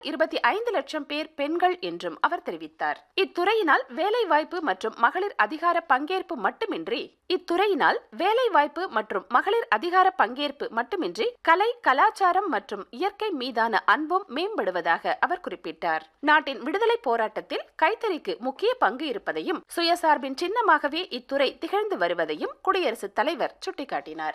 இருபத்தி ஐந்து லட்சம் பேர் பெண்கள் என்றும் அவர் தெரிவித்தார் இத்துறையினால் வேலைவாய்ப்பு மற்றும் மகளிர் அதிகார பங்கேற்பு மட்டுமின்றி இத்துறையினால் வேலைவாய்ப்பு மற்றும் மகளிர் அதிகார பங்கேற்பு மட்டுமின்றி கலை கலாச்சாரம் மற்றும் இயற்கை மீதான அன்பும் மேம்படுவதாக அவர் குறிப்பிட்டார் நாட்டின் விடுதலை போராட்டத்தில் கைத்தறிக்கு முக்கிய பங்கு இருப்பதையும் சுயசார்பின் சின்னமாகவே இத்துறை திகழ்ந்து வருவதையும் குடியரசுத் தலைவர் சுட்டிக்காட்டினார்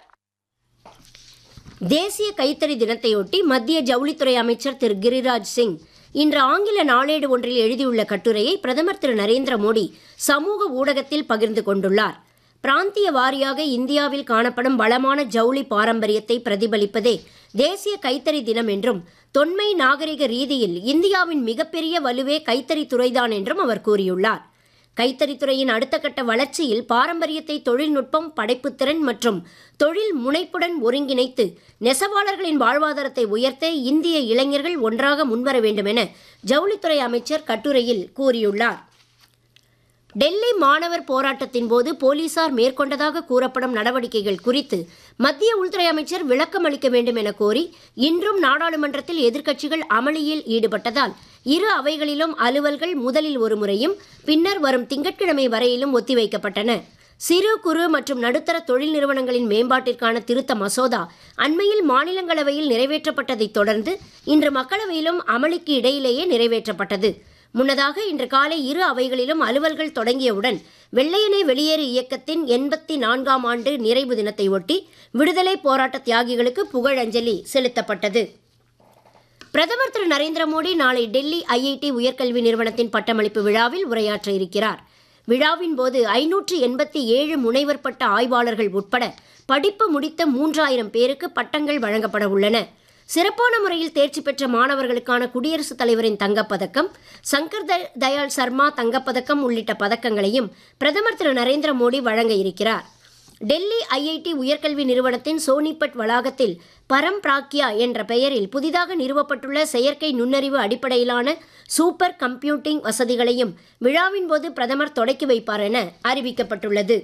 தேசிய கைத்தறி தினத்தையொட்டி மத்திய ஜவுளித்துறை அமைச்சர் திரு கிரிராஜ் சிங் இன்று ஆங்கில நாளேடு ஒன்றில் எழுதியுள்ள கட்டுரையை பிரதமர் திரு நரேந்திர மோடி சமூக ஊடகத்தில் பகிர்ந்து கொண்டுள்ளார் பிராந்திய வாரியாக இந்தியாவில் காணப்படும் வளமான ஜவுளி பாரம்பரியத்தை பிரதிபலிப்பதே தேசிய கைத்தறி தினம் என்றும் தொன்மை நாகரிக ரீதியில் இந்தியாவின் மிகப்பெரிய வலுவே கைத்தறி துறைதான் என்றும் அவர் கூறியுள்ளார் கைத்தறித்துறையின் அடுத்த கட்ட வளர்ச்சியில் பாரம்பரியத்தை தொழில்நுட்பம் படைப்புத்திறன் மற்றும் தொழில் முனைப்புடன் ஒருங்கிணைத்து நெசவாளர்களின் வாழ்வாதாரத்தை உயர்த்த இந்திய இளைஞர்கள் ஒன்றாக முன்வர வேண்டும் என ஜவுளித்துறை அமைச்சர் கட்டுரையில் கூறியுள்ளார் டெல்லி மாணவர் போராட்டத்தின் போது போலீசார் மேற்கொண்டதாக கூறப்படும் நடவடிக்கைகள் குறித்து மத்திய உள்துறை அமைச்சர் விளக்கம் அளிக்க வேண்டும் என கோரி இன்றும் நாடாளுமன்றத்தில் எதிர்க்கட்சிகள் அமளியில் ஈடுபட்டதால் இரு அவைகளிலும் அலுவல்கள் முதலில் ஒரு முறையும் பின்னர் வரும் திங்கட்கிழமை வரையிலும் ஒத்திவைக்கப்பட்டன சிறு குறு மற்றும் நடுத்தர தொழில் நிறுவனங்களின் மேம்பாட்டிற்கான திருத்த மசோதா அண்மையில் மாநிலங்களவையில் நிறைவேற்றப்பட்டதைத் தொடர்ந்து இன்று மக்களவையிலும் அமளிக்கு இடையிலேயே நிறைவேற்றப்பட்டது முன்னதாக இன்று காலை இரு அவைகளிலும் அலுவல்கள் தொடங்கியவுடன் வெள்ளையனே வெளியேறு இயக்கத்தின் எண்பத்தி நான்காம் ஆண்டு நிறைவு தினத்தை ஒட்டி விடுதலை போராட்ட தியாகிகளுக்கு புகழஞ்சலி செலுத்தப்பட்டது பிரதமர் திரு நரேந்திர மோடி நாளை டெல்லி ஐஐடி உயர்கல்வி நிறுவனத்தின் பட்டமளிப்பு விழாவில் உரையாற்ற இருக்கிறார் விழாவின் போது ஐநூற்று எண்பத்தி ஏழு முனைவர் பட்ட ஆய்வாளர்கள் உட்பட படிப்பு முடித்த மூன்றாயிரம் பேருக்கு பட்டங்கள் வழங்கப்பட உள்ளன சிறப்பான முறையில் தேர்ச்சி பெற்ற மாணவர்களுக்கான குடியரசுத் தலைவரின் தங்கப்பதக்கம் சங்கர் த- தயாள் சர்மா தங்கப்பதக்கம் உள்ளிட்ட பதக்கங்களையும் பிரதமர் திரு நரேந்திர மோடி வழங்க இருக்கிறார் டெல்லி ஐஐடி உயர்கல்வி நிறுவனத்தின் சோனிபட் வளாகத்தில் பரம் பிராக்யா என்ற பெயரில் புதிதாக நிறுவப்பட்டுள்ள செயற்கை நுண்ணறிவு அடிப்படையிலான சூப்பர் கம்ப்யூட்டிங் வசதிகளையும் விழாவின் போது பிரதமர் தொடக்கி வைப்பார் என அறிவிக்கப்பட்டுள்ளது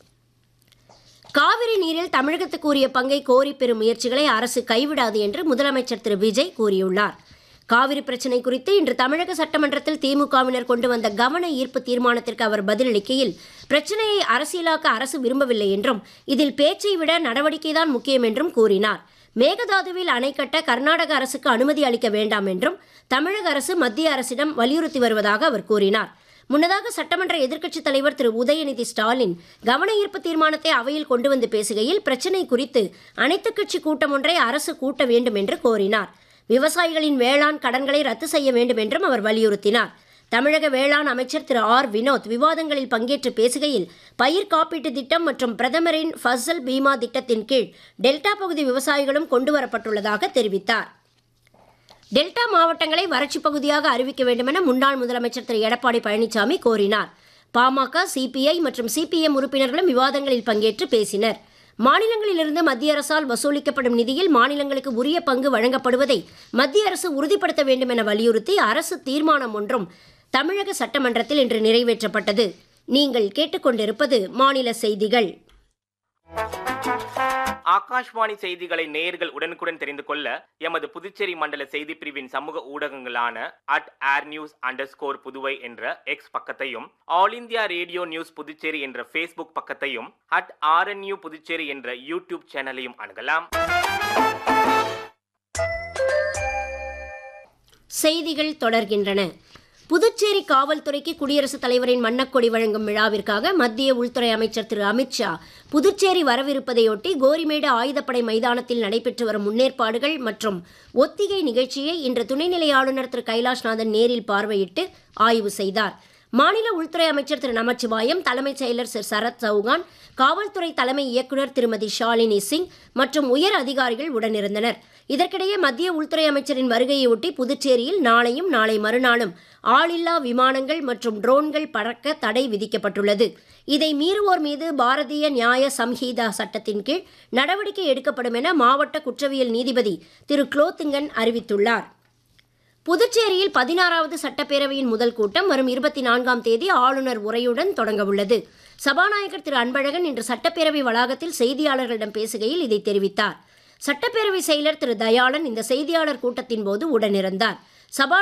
காவிரி நீரில் தமிழகத்துக்கு உரிய பங்கை கோரி பெறும் முயற்சிகளை அரசு கைவிடாது என்று முதலமைச்சர் திரு விஜய் கூறியுள்ளார் காவிரி பிரச்சினை குறித்து இன்று தமிழக சட்டமன்றத்தில் திமுகவினர் கொண்டு வந்த கவன ஈர்ப்பு தீர்மானத்திற்கு அவர் பதிலளிக்கையில் பிரச்சனையை அரசியலாக்க அரசு விரும்பவில்லை என்றும் இதில் பேச்சை விட நடவடிக்கைதான் முக்கியம் என்றும் கூறினார் மேகதாதுவில் அணை கட்ட கர்நாடக அரசுக்கு அனுமதி அளிக்க வேண்டாம் என்றும் தமிழக அரசு மத்திய அரசிடம் வலியுறுத்தி வருவதாக அவர் கூறினார் முன்னதாக சட்டமன்ற எதிர்க்கட்சித் தலைவர் திரு உதயநிதி ஸ்டாலின் கவன ஈர்ப்பு தீர்மானத்தை அவையில் கொண்டு வந்து பேசுகையில் பிரச்சினை குறித்து அனைத்துக் கட்சி கூட்டம் ஒன்றை அரசு கூட்ட வேண்டும் என்று கோரினார் விவசாயிகளின் வேளாண் கடன்களை ரத்து செய்ய வேண்டும் என்றும் அவர் வலியுறுத்தினார் தமிழக வேளாண் அமைச்சர் திரு ஆர் வினோத் விவாதங்களில் பங்கேற்று பேசுகையில் பயிர் காப்பீட்டு திட்டம் மற்றும் பிரதமரின் ஃபசல் பீமா திட்டத்தின் கீழ் டெல்டா பகுதி விவசாயிகளும் கொண்டுவரப்பட்டுள்ளதாக தெரிவித்தார் டெல்டா மாவட்டங்களை வறட்சிப் பகுதியாக அறிவிக்க வேண்டுமென முன்னாள் முதலமைச்சர் திரு எடப்பாடி பழனிசாமி கோரினார் பாமக சிபிஐ மற்றும் சிபிஎம் உறுப்பினர்களும் விவாதங்களில் பங்கேற்று பேசினர் மாநிலங்களிலிருந்து மத்திய அரசால் வசூலிக்கப்படும் நிதியில் மாநிலங்களுக்கு உரிய பங்கு வழங்கப்படுவதை மத்திய அரசு உறுதிப்படுத்த வேண்டும் என வலியுறுத்தி அரசு தீர்மானம் ஒன்றும் தமிழக சட்டமன்றத்தில் இன்று நிறைவேற்றப்பட்டது நீங்கள் கேட்டுக்கொண்டிருப்பது மாநில செய்திகள் ஆகாஷ்வாணி செய்திகளை நேயர்கள் உடனுக்குடன் தெரிந்து கொள்ள எமது புதுச்சேரி மண்டல செய்தி பிரிவின் சமூக ஊடகங்களான at air news under Puduvai என்ற எக்ஸ் பக்கத்தையும் all India radio news Puducherry என்ற ஃபேஸ்புக் பக்கத்தையும் அட் ஆர்என்யூ புதுச்சேரி என்ற யூடியூப் சேனலையும் அணுகலாம் செய்திகள் தொடர்கின்றன புதுச்சேரி காவல்துறைக்கு குடியரசுத் தலைவரின் வண்ணக்கொடி வழங்கும் விழாவிற்காக மத்திய உள்துறை அமைச்சர் திரு அமித்ஷா புதுச்சேரி வரவிருப்பதையொட்டி கோரிமேடு ஆயுதப்படை மைதானத்தில் நடைபெற்று வரும் முன்னேற்பாடுகள் மற்றும் ஒத்திகை நிகழ்ச்சியை இன்று துணைநிலை ஆளுநர் திரு கைலாஷ்நாதன் நேரில் பார்வையிட்டு ஆய்வு செய்தார் மாநில உள்துறை அமைச்சர் திரு நமச்சிவாயம் தலைமைச் செயலர் திரு சரத் சௌகான் காவல்துறை தலைமை இயக்குநர் திருமதி ஷாலினி சிங் மற்றும் உயர் அதிகாரிகள் உடனிருந்தனர் இதற்கிடையே மத்திய உள்துறை அமைச்சரின் வருகையொட்டி புதுச்சேரியில் நாளையும் நாளை மறுநாளும் ஆளில்லா விமானங்கள் மற்றும் ட்ரோன்கள் பறக்க தடை விதிக்கப்பட்டுள்ளது இதை மீறுவோர் மீது பாரதிய நியாய சம்ஹீதா சட்டத்தின் கீழ் நடவடிக்கை எடுக்கப்படும் என மாவட்ட குற்றவியல் நீதிபதி திரு குலோத்துங்கன் அறிவித்துள்ளார் புதுச்சேரியில் பதினாறாவது சட்டப்பேரவையின் முதல் கூட்டம் வரும் இருபத்தி நான்காம் தேதி ஆளுநர் உரையுடன் தொடங்க உள்ளது சபாநாயகர் திரு அன்பழகன் இன்று சட்டப்பேரவை வளாகத்தில் செய்தியாளர்களிடம் பேசுகையில் இதை தெரிவித்தார் சட்டப்பேரவை செயலர் திரு தயாளன் இந்த செய்தியாளர் கூட்டத்தின் போது உடனிருந்தார் சபா